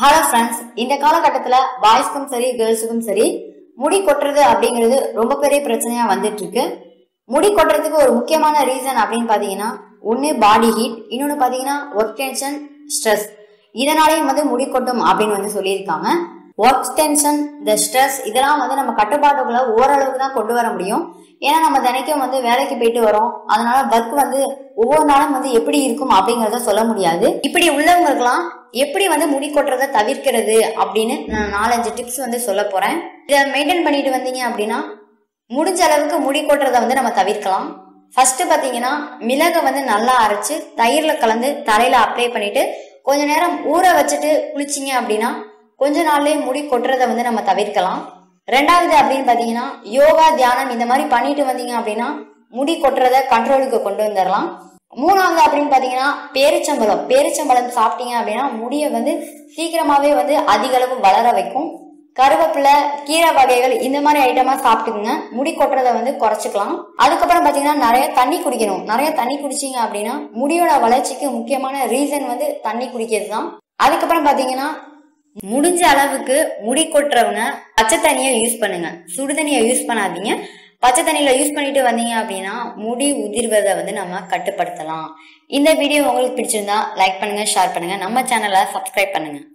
hello friends இந்த காலகட்டத்துல பாய்ஸ்க்கும் சரி கேர்ள்ஸுக்கும் சரி முடி கொட்டுறது அப்படிங்கிறது ரொம்ப பெரிய பிரச்சனையா வந்துட்டு இருக்கு முடி கொட்டுறதுக்கு ஒரு முக்கியமான ரீசன் அப்படின்னு பாத்தீங்கன்னா ஒன்னு பாடி ஹீட் இன்னொன்னு பாத்தீங்கன்னா ஒர்க் டென்ஷன் ஸ்ட்ரெஸ் இதனாலேயும் வந்து முடி கொட்டும் அப்படின்னு வந்து சொல்லியிருக்காங்க ஒர்க் டென்ஷன் இந்த ஸ்ட்ரெஸ் இதெல்லாம் வந்து நம்ம கட்டுப்பாட்டுக்குள்ள ஓரளவுக்கு தான் கொண்டு வர முடியும் ஏன்னா நம்ம தினைக்கும் வந்து வேலைக்கு போயிட்டு வரோம் அதனால ஒர்க் வந்து ஒவ்வொரு நாளும் வந்து எப்படி இருக்கும் அப்படிங்கறத சொல்ல முடியாது இப்படி உள்ளவங்களுக்குலாம் எப்படி வந்து முடி கொட்டுறதை தவிர்க்கிறது அப்படின்னு நான் நாலஞ்சு டிப்ஸ் வந்து சொல்ல போறேன் இதை மெயின்டைன் பண்ணிட்டு வந்தீங்க அப்படின்னா முடிஞ்ச அளவுக்கு முடி கொட்டுறதை வந்து நம்ம தவிர்க்கலாம் ஃபர்ஸ்ட் பாத்தீங்கன்னா மிளகை வந்து நல்லா அரைச்சு தயிர்ல கலந்து தலையில அப்ளை பண்ணிட்டு கொஞ்ச நேரம் ஊற வச்சுட்டு குளிச்சிங்க அப்படின்னா கொஞ்ச நாள்லயே முடி கொட்டுறதை வந்து நம்ம தவிர்க்கலாம் ரெண்டாவது அப்படின்னு பாத்தீங்கன்னா யோகா தியானம் இந்த மாதிரி பண்ணிட்டு வந்தீங்க அப்படின்னா முடி கொட்டுறதை கண்ட்ரோலுக்கு கொண்டு வந்துடலாம் மூணாவது அப்படின்னு பாத்தீங்கன்னா பேரிச்சம்பழம் பேரிச்சம்பழம் சாப்பிட்டீங்க அப்படின்னா முடியை வந்து சீக்கிரமாவே வந்து அதிக அளவு வளர வைக்கும் கருவேப்பிலை கீரை வகைகள் இந்த மாதிரி ஐட்டமா சாப்பிட்டுக்குங்க முடி கொட்டுறதை வந்து குறைச்சிக்கலாம் அதுக்கப்புறம் பாத்தீங்கன்னா நிறைய தண்ணி குடிக்கணும் நிறைய தண்ணி குடிச்சீங்க அப்படின்னா முடியோட வளர்ச்சிக்கு முக்கியமான ரீசன் வந்து தண்ணி குடிக்கிறது தான் அதுக்கப்புறம் பாத்தீங்கன்னா முடிஞ்ச அளவுக்கு முடி கொட்டுறவங்க பச்சை தண்ணியை யூஸ் பண்ணுங்க சுடு தண்ணியை யூஸ் பண்ணாதீங்க பச்சை தண்ணியில யூஸ் பண்ணிட்டு வந்தீங்க அப்படின்னா முடி உதிர்வதை வந்து நம்ம கட்டுப்படுத்தலாம் இந்த வீடியோ உங்களுக்கு பிடிச்சிருந்தா லைக் பண்ணுங்க ஷேர் பண்ணுங்க நம்ம சேனலை சப்ஸ்கிரைப் பண்ணுங்க